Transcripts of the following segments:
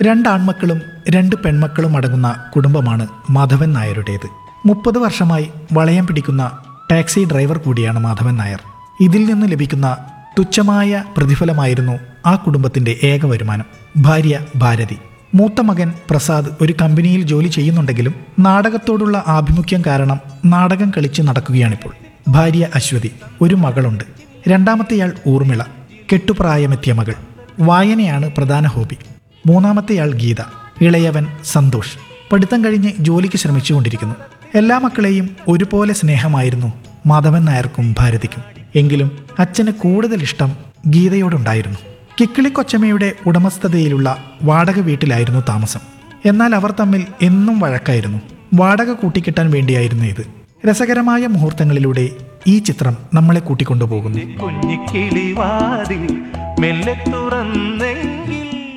രണ്ടാൺമക്കളും രണ്ട് പെൺമക്കളും അടങ്ങുന്ന കുടുംബമാണ് മാധവൻ നായരുടേത് മുപ്പത് വർഷമായി വളയം പിടിക്കുന്ന ടാക്സി ഡ്രൈവർ കൂടിയാണ് മാധവൻ നായർ ഇതിൽ നിന്ന് ലഭിക്കുന്ന തുച്ഛമായ പ്രതിഫലമായിരുന്നു ആ കുടുംബത്തിന്റെ ഏക വരുമാനം ഭാര്യ ഭാരതി മൂത്ത മകൻ പ്രസാദ് ഒരു കമ്പനിയിൽ ജോലി ചെയ്യുന്നുണ്ടെങ്കിലും നാടകത്തോടുള്ള ആഭിമുഖ്യം കാരണം നാടകം കളിച്ച് നടക്കുകയാണിപ്പോൾ ഭാര്യ അശ്വതി ഒരു മകളുണ്ട് രണ്ടാമത്തെയാൾ ഊർമിള കെട്ടുപ്രായമെത്തിയ മകൾ വായനയാണ് പ്രധാന ഹോബി മൂന്നാമത്തെയാൾ ഗീത ഇളയവൻ സന്തോഷ് പഠിത്തം കഴിഞ്ഞ് ജോലിക്ക് ശ്രമിച്ചുകൊണ്ടിരിക്കുന്നു എല്ലാ മക്കളെയും ഒരുപോലെ സ്നേഹമായിരുന്നു മാധവൻ നായർക്കും ഭാരതിക്കും എങ്കിലും അച്ഛന് കൂടുതൽ ഇഷ്ടം ഗീതയോടുണ്ടായിരുന്നു കിക്കിളി കൊച്ചമ്മയുടെ ഉടമസ്ഥതയിലുള്ള വാടക വീട്ടിലായിരുന്നു താമസം എന്നാൽ അവർ തമ്മിൽ എന്നും വഴക്കായിരുന്നു വാടക കൂട്ടിക്കിട്ടാൻ വേണ്ടിയായിരുന്നു ഇത് രസകരമായ മുഹൂർത്തങ്ങളിലൂടെ ഈ ചിത്രം നമ്മളെ കൂട്ടിക്കൊണ്ടുപോകുന്നു കുഞ്ഞിക്കിളിവാതിൽ മെല്ലെ തുറന്നെങ്കിൽ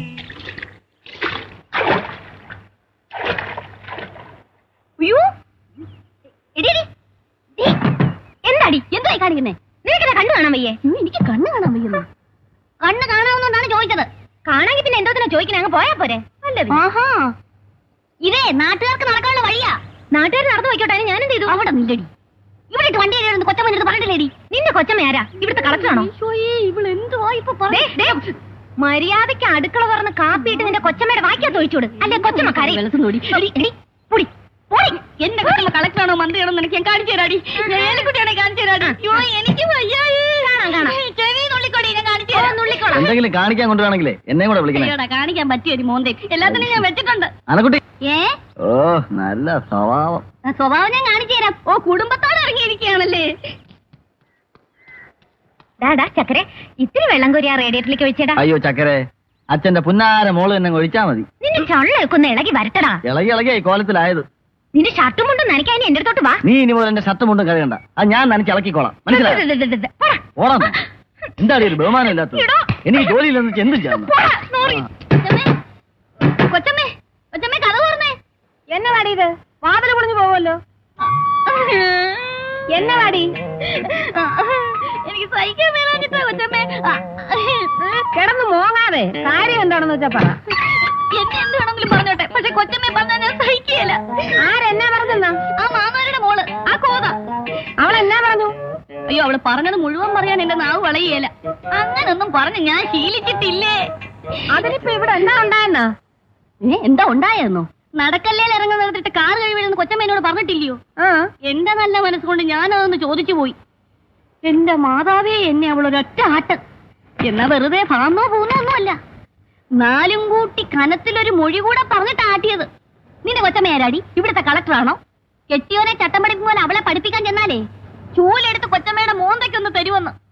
അയ്യോ എടി, എടി. ദേ, എന്താടി എന്തായി കാണിക്കുന്നേ നിനക്കെന്താ കണ്ണു കാണാൻ വയ്യേ എനിക്ക് കണ്ണ് കാണാൻ വയ്യുന്നു കണ്ണ് കാണാവുന്നതാണ് ചോദിച്ചത് കാണാമെങ്കിൽ പിന്നെ എന്തോത്തിനാ ചോദിക്കണേ അങ്ങ് പോയാ പോരെ ആഹാ ഇതേ നാട്ടുകാർക്ക് നടക്കാനുള്ള വഴിയാ നാട്ടുകാർ നടന്നു പോയിക്കോട്ടെ ഞാൻ എന്ത് ചെയ്തു അവിടെ നില്ലടി ഇവിടെ ഇട്ട് വണ്ടി കയറി കൊച്ചമ്മ നിന്റെ പറഞ്ഞിട്ടില്ലേടി നിന്റെ കൊച്ചമ്മ ആരാ ഇവിടുത്തെ കളക്ടറാണോ ഇവൾ എന്തുവാ ഇപ്പൊ മര്യാദയ്ക്ക് അടുക്കള പറഞ്ഞ് കാപ്പിയിട്ട് നിന്റെ കൊച്ചമ്മയുടെ വാക്കിയാ ഒഴിച്ചോട് അല്ലെ കൊച്ചമ്മ കരയും പൊടി പൊടി എന്റെ കൊച്ചമ്മ കളക്ടറാണോ മന്ത്രിയാണോ നിനക്ക് ഞാൻ കാണിച്ചു തരാടി ഏലിക്കുട്ടിയാണെ കാണിച്ചു തരാടി അയ്യോ എനിക്ക് വയ്യായി കാണാം കാണാം ചെവി നുള്ളിക്കൊടി ഞാൻ കാണിച്ചു തരാം നുള്ളിക്കോളാം എന്തെങ്കിലും കാണിക്കാൻ കൊണ്ടുവേണമെങ്കിലേ എന്നെ കൂടെ വിളിക്കണേ അയ്യോടാ കാണിക്കാൻ പറ്റിയ ഒരു മോന്തേ എല്ലാത്തിനും ഞാൻ വെച്ചിട്ടുണ്ട് അനക്കുട്ടി ഏ ഓ നല്ല സ്വഭാവം ആ സ്വഭാവം ഞാൻ കാണിച്ചു തരാം ഓ കുടുംബത്തോടെ ഇറങ്ങിയിരിക്കുകയാണല്ലേ ഡാടാ ചക്കരെ ഇത്തിരി വെള്ളം കോരി ആ റേഡിയേറ്ററിലേക്ക് ഒഴിച്ചേടാ അയ്യോ ചക്കരെ അച്ഛന്റെ പുന്നാര മോള് തന്നെ ഒഴിച്ചാ മതി നിന്റെ ചള്ളയൊക്കെ ഒന്ന് ഇളകി വരട്ടടാ ഇളകി ഇളകിയായി കോലത്തിലായത് നിന്റെ ഷർട്ടും മുണ്ടും നനയ്ക്കാൻ എന്റെ അടുത്തോട്ട് വാ നീ ഇനി മുതൽ എന്റെ ഷർട്ട് മുണ്ടും കഴുകണ്ട അത് ഞാൻ നനച്ച് ഇളക്കിക്കോളാം മനസ്സിലായോ പോടാ. ഓടാം എന്താ ഒരു ബഹുമാനം ഇല്ലാത്തത് എടോ. എനിക്ക് ജോലിയില്ലെന്ന് വെച്ച് എന്തും ചെയ്യാം പോടാ, നോറി. കൊച്ചമ്മേ, കൊച്ചമ്മേ കൊച്ചമ്മേ കഥ തുറന്നേ എന്നെ വാടി ഇത് വാതിൽ പൊളിഞ്ഞു പോവല്ലോ എന്നെ വാടി എനിക്ക് സഹിക്കാൻ മേലാഞ്ഞിട്ടാ കൊച്ചമ്മേ കിടന്ന് മോങ്ങാതെ കാര്യം എന്താണെന്ന് വെച്ചാ പറ എന്നെ എന്ത് വേണമെങ്കിലും പറഞ്ഞോട്ടെ പക്ഷെ കൊച്ചമ്മേ പറഞ്ഞാൽ ഞാൻ സഹിക്കുകയില്ല ആരെന്നാ പറഞ്ഞെന്നാ ആ മാമാരുടെ മോള് ആ കോത അവൾ എന്നാ പറഞ്ഞു അയ്യോ അവള് പറഞ്ഞത് മുഴുവൻ പറയാൻ എന്റെ നാവ് വളയുകയില്ല അങ്ങനൊന്നും പറഞ്ഞു ഞാൻ ശീലിച്ചിട്ടില്ലേ അതിനിപ്പോ ഇവിടെ എന്താ ഉണ്ടായെന്നാ ഏ എന്താ ഉണ്ടായെന്നോ നടക്കല്ലേ ഇറങ്ങുന്ന നിർത്തിട്ട് കാർ കഴിവില്ലെന്ന് കൊച്ചമ്മേനോട് പറഞ്ഞിട്ടില്ലയോ എന്റെ നല്ല മനസ്സുകൊണ്ട് ഞാൻ അതൊന്ന് ചോദിച്ചു പോയി എന്റെ മാതാവേ എന്നെ അവൾ ഒരൊറ്റ ആട്ട് എന്നാ വെറുതെ ഫാമോ പോകുന്നോ ഒന്നുമല്ല നാലും കൂട്ടി കനത്തിലൊരു മൊഴി കൂടെ പറഞ്ഞിട്ട് ആട്ടിയത് നിന്റെ കൊച്ചമ്മയാരാടി ഇവിടുത്തെ കളക്ടറാണോ കെട്ടിയോനെ ചട്ടം പഠിക്കുമ്പോൾ അവളെ പഠിപ്പിക്കാൻ ചെന്നാലേ ചൂലെടുത്ത് കൊച്ചമ്മയുടെ മോന്തയ്ക്കൊന്ന് തരുമെന്ന്